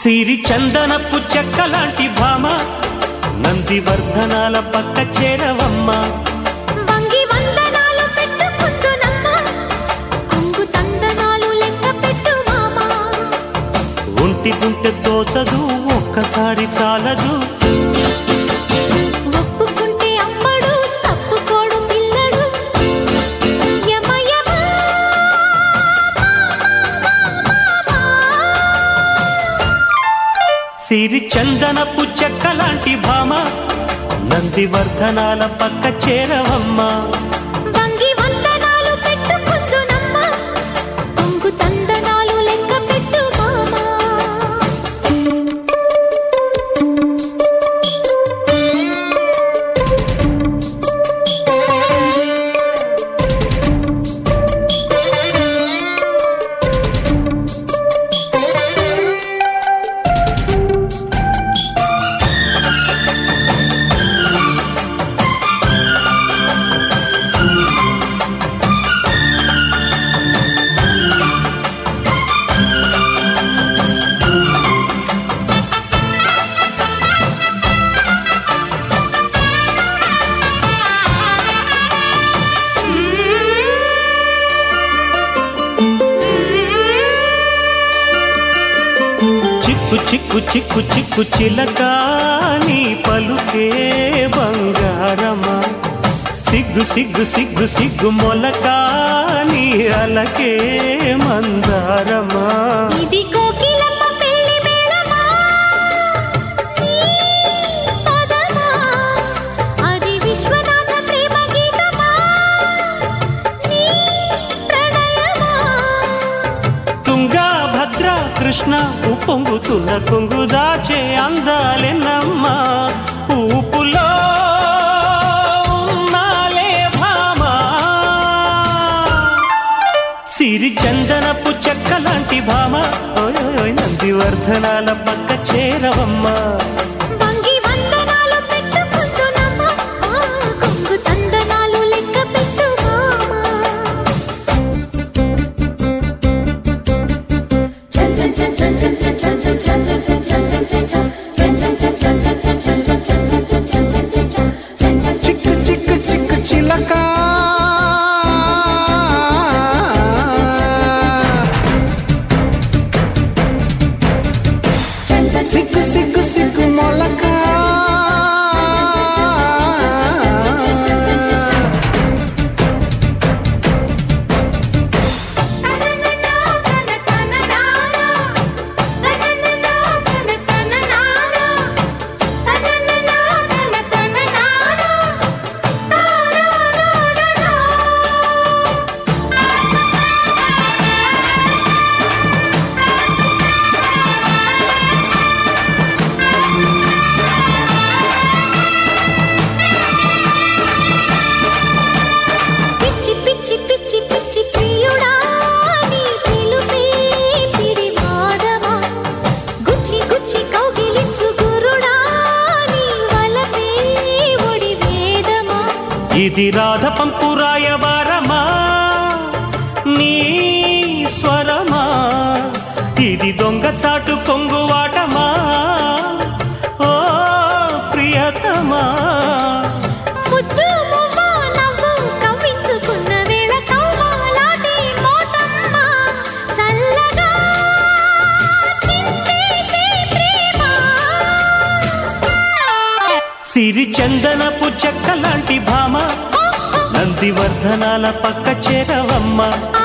సిరి చందనపు చెక్క లాంటి భామ నందివర్ధనాల పక్క చేరవమ్మ వంగి వందనాలు పెట్టుకుందునమ్మ కొంగు తందనాలు లెక్క పెట్టు మామా ఒంటి గుంటె తోచదు ఒక్కసారి చాలదు ఒప్పుకుంటే అమ్మడు తప్పుకోడు పిల్లడు యమ యమ సిరి చందనపు చెక్క లాంటి భామ నందివర్ధనాల పక్క చేరవమ్మ వంగి వందనాలు పెట్టుకుందునమ్మ కొంగు తందనాలు లెక్క పెట్టు మామా చిక్కు చిక్కు చిక్కు చిక్కు చిలక నీ పలుకే బంగారమా సిగ్గు సిగ్గు సిగ్గు సిగ్గు మొలక నీ అలకే మందారమా ఇది కోకిలమ్మ పెళ్లి మేళమా ఈ పదమా అది విశ్వనాథ ప్రేమ గీతమా నీ ప్రణయమా తుంగా భద్ర కృష్ణ ఉప్పొంగుతున్న కొంగు దాచే అందాలెన్నమ్మా ఊపులో ఉన్నాలే భామా సిరి చందనపు చెక్క లాంటి భామ ఓయ్ ఓయ్ ఓయ్ నందివర్ధనాల పక్క చేరవమ్మా వంగి వందనాలు పెట్టుకుందునమ్మ ఆ కొంగు తందనాలు లెక్క పెట్టు మామా చిక్కు చిక్కు చిక్కు చిలక సిగ్గు సిగ్గు సిగ్గు మొలక పిచ్చి పిచ్చి పిచ్చి పిచ్చి ప్రియుడా నీ పిలుపే పిడి మాధవా గుచ్చి గుచ్చి కౌగిలించు గురుడా నీ వలపే ఒడి వేదమా ఇది రాధ పంపు రాయబారమా నీ స్వరమా ఇది దొంగ చాటు కొంగువాటమా ఓ ప్రియతమా ముద్దు మువ్వ నవ్వు కవ్వించుకున్న వేళ కౌమాలాటి మోతమ్మ చల్లగా చిందేసే ప్రేమ సిరి చందనపు చెక్క లాంటి భామ నందివర్ధనాల పక్క చేరవమ్మ ఆ